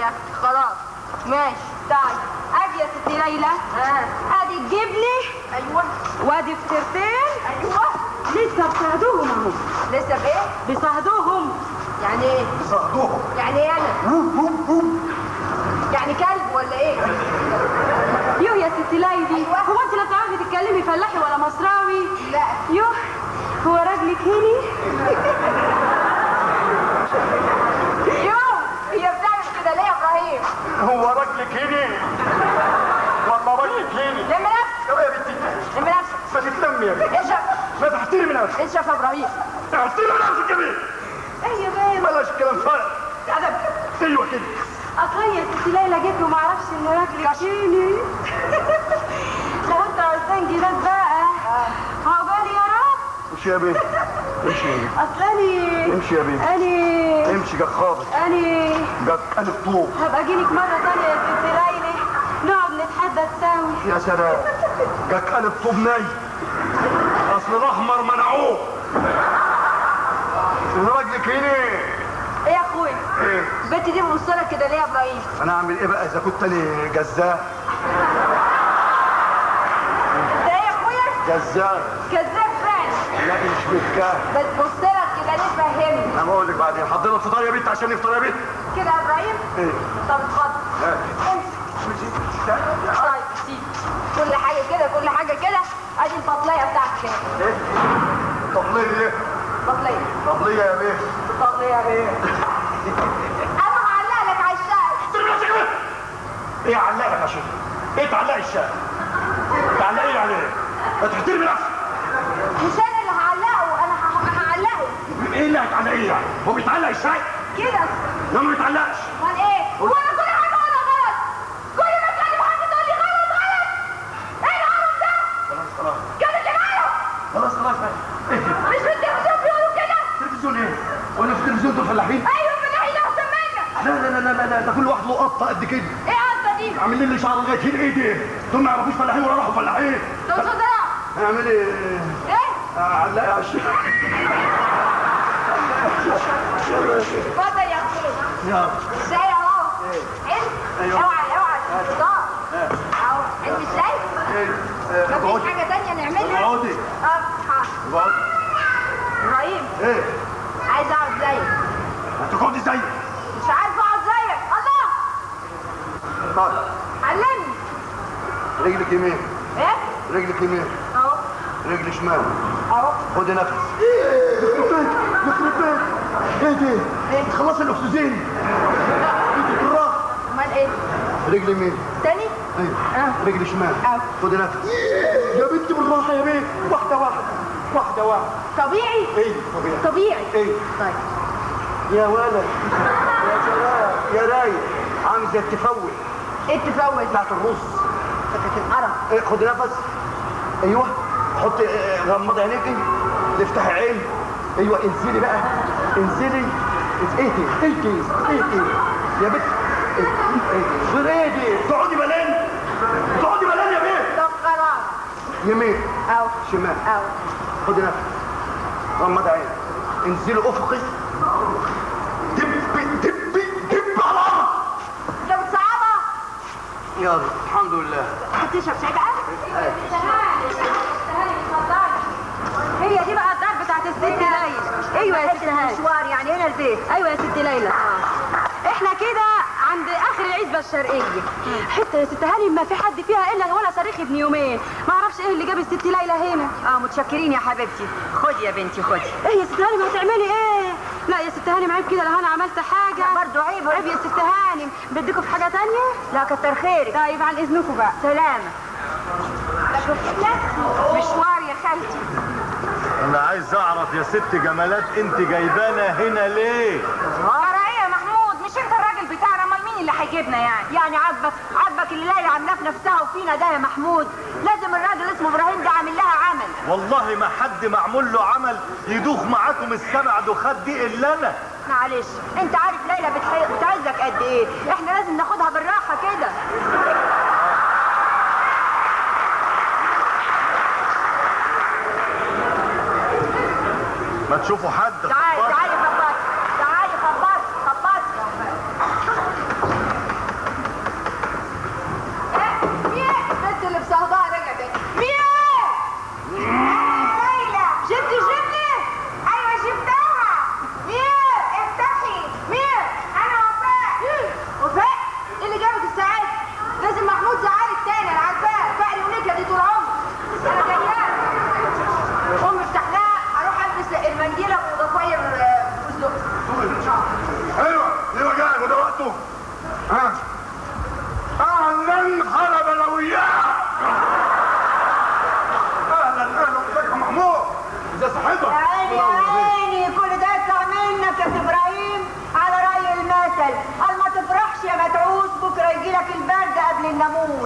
يا اختي خلاص ماشي طيب ادي يا ستي ليلى ادي الجبنه ايوه وادي فطيرتين ايوه لسه بصهدوهم اهو لسه بايه؟ بصهدوهم يعني ايه؟ صهدوهم يعني ايه انا؟ يعني كلب ولا ايه؟ يوه يا ست ليلى هو انت لا بتعرفي تتكلمي فلاحي ولا مصراوي؟ لا يوه هو راجلك هني؟ يوه هي بتعمل كده ليه يا ابراهيم؟ هو راجلك هنا والله راجلك هنا لم نفسك يا بنتي لم نفسك ما تتلمي يا بنتي اشرب ما تحترمي نفسك اشرب يا ابراهيم احترمي نفسك يا بنتي ايه يا بيه بلاش كلام فارغ ادب ايوه كده اصل هي ست ليلى جت وما اعرفش انه راجلك هني لو انت عايزين جداد بقى عقبالي يا رب امشي يا بنتي امشي يا بنتي اصل اني امشي يا بنتي اني امشي جا خابط اني جا قلب طوب هبقى اجيلك مرة تانية يا ست ليلى نقعد نتحدى سوا يا سلام جاك قلب طوب ناي اصل الاحمر منعوه راجلك هنا ايه يا اخويا ايه البنت دي موصلك كده ليه يا ابراهيم انا اعمل ايه بقى اذا كنت انا جزاء ده ايه يا اخويا جزاء كذاب فعلا لا مش بتكاه بتبص لك كده ليه فهمني انا بقول لك بعدين حضرنا الفطار يا بنت عشان نفطر يا بنت كده يا ابراهيم ايه طب اتفضل اه. امسك طيب سيب كل حاجه كده كل حاجه كده ادي البطليه بتاعتك اهي ايه طبلية ايه بطليه طبلية يا بيه بطليه ايه انا هعلق لك على الشاي احترم نفسك يا بيه ايه علقك يا شيخ ايه تعلقي الشاي تعلقي يعني ايه ما تحترمي نفسك مش انا اللي هعلقه انا ه- هعلقه ايه اللي هتعلقيه يعني هو بيتعلق الشاي كده لا ما بيتعلقش امال ايه هو انا كل حاجه اقولها غلط كل ما اتكلم حاجه تقول لي غلط غلط ايه العرب ده خلاص خلاص كان اللي ماله خلاص خلاص ايه مش في التلفزيون بيقولوا كده التلفزيون ايه وانا في التلفزيون دول فلاحين ايوه فلاحين احسن منك لا لا لا لا لا ده كل واحد له قطه قد كده ايه قصه دي عاملين لي شعر لغايه هنا ايه دي دول ما يعرفوش فلاحين ولا راحوا فلاحين تقصد ايه اعمل ايه ايه علقي على الشيخ اتفضل يا اخويا يلا الشاي اهو حلو أيوة. اوعى اوعى الفطار اهو حلو الشاي ايه ايه مفيش اقعدي حاجه تانية نعملها اقعدي اه حاضر اقعدي ابراهيم ايه عايز اقعد زيك هتقعدي زيي مش عارف اقعد زيك الله طيب علمني رجلك يمين ايه رجلك يمين اهو رجل شمال اهو خدي نفس يخرب بيت يخرب بيت ايه دي؟ ايه تخلص الاكسجين ايدك بالراحه امال ايه رجل يمين تاني ايوه اه رجل شمال اه خدي نفس يا بنتي بالراحه يا بيه واحده واحده واحده واحده طبيعي ايه طبيعي طبيعي ايه طيب يا ولد يا سلام يا رايق عامل زي التفول ايه التفوت بتاعت الرز تتحرك ايه خدي نفس ايوه حطي اه، غمضي عينيكي تفتحي عين ايوه انزلي بقى انزلي ايدي ايدي ايدي يا بنت ايدي غير ايدي تقعدي بلان تقعدي بلان يا بنت طب خلاص يمين اهو شمال اهو خدي نفس غمضي عين انزلي افقي دبي دبي دبي على الارض انت بتصعبها يلا الحمد لله هتشرب شاي بقى هي دي بقى الدار بتاعت الست ليلى ايوه يا ست هاني مشوار يعني هنا البيت ايوه يا ست ليلى احنا كده عند اخر العزبه الشرقيه حته يا ست هاني ما في حد فيها الا ولا صريخ ابن يومين ما اعرفش ايه اللي جاب الست ليلى هنا اه متشكرين يا حبيبتي خدي يا بنتي خدي ايه يا ست هاني ما هتعملي ايه لا يا ست هاني عيب كده لو انا عملت حاجه لا برضو عيب. عيب يا ست هاني بدكم في حاجه تانية لا كتر خيرك طيب عن اذنكم بقى سلامة مشوار يا خالتي انا عايز اعرف يا ست جمالات انت جايبانا هنا ليه ورا ايه يا محمود مش انت الراجل بتاعنا امال مين اللي هيجيبنا يعني يعني عاجبك عاجبك اللي ليلى عاملاه في نفسها وفينا ده يا محمود لازم الراجل اسمه ابراهيم ده عامل لها عمل والله ما حد معمول له عمل يدوخ معاكم السبع دخات دي الا انا معلش انت عارف ليلى بتحي... بتعزك قد ايه احنا لازم ناخدها بالراحه كده ما تشوفوا حد تعالي خباط. تعالي خبط تعالي خبط خبط منديلك وضفاير آه، فستق ايوه ايوه جاي وده وقته ها اهلا هلا بلوياك اهلا اهلا ازيك يا محمود ازي صحتك يا عيني يا عيني كل ده يطلع منك يا سي ابراهيم على راي المثل قال ما تفرحش يا متعوس بكره يجي لك البرد قبل الناموس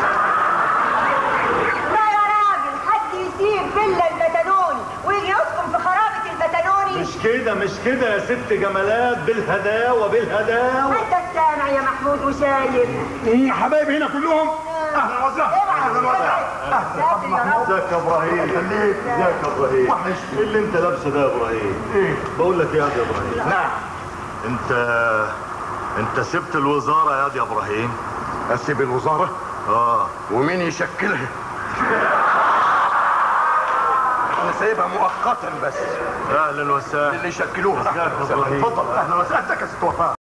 لا يا راجل حد يسيب فيلا البتنوني ويجي يسكن في خرابه البتنوني مش كده مش كده يا ست جمالات بالهداوة بالهداوة انت السامع يا محمود وشايف إيه، حبايبي هنا كلهم اهلا وسهلا اهلا وسهلا ساتر يا رب ازيك يا ابراهيم خليك ازيك يا ابراهيم وحشني. ايه اللي انت لابسه ده يا ابراهيم ايه بقول لك ايه يا واد يا ابراهيم نعم انت انت سبت الوزارة يا واد يا ابراهيم اسيب الوزاره اه ومين يشكلها انا سايبها مؤقتا بس اهلا وسهلا اللي يشكلوها ازيك يا أهلاً وسهلاً. إبراهيم؟ اتفضل اهلا وسهلا ازيك يا ست وفاء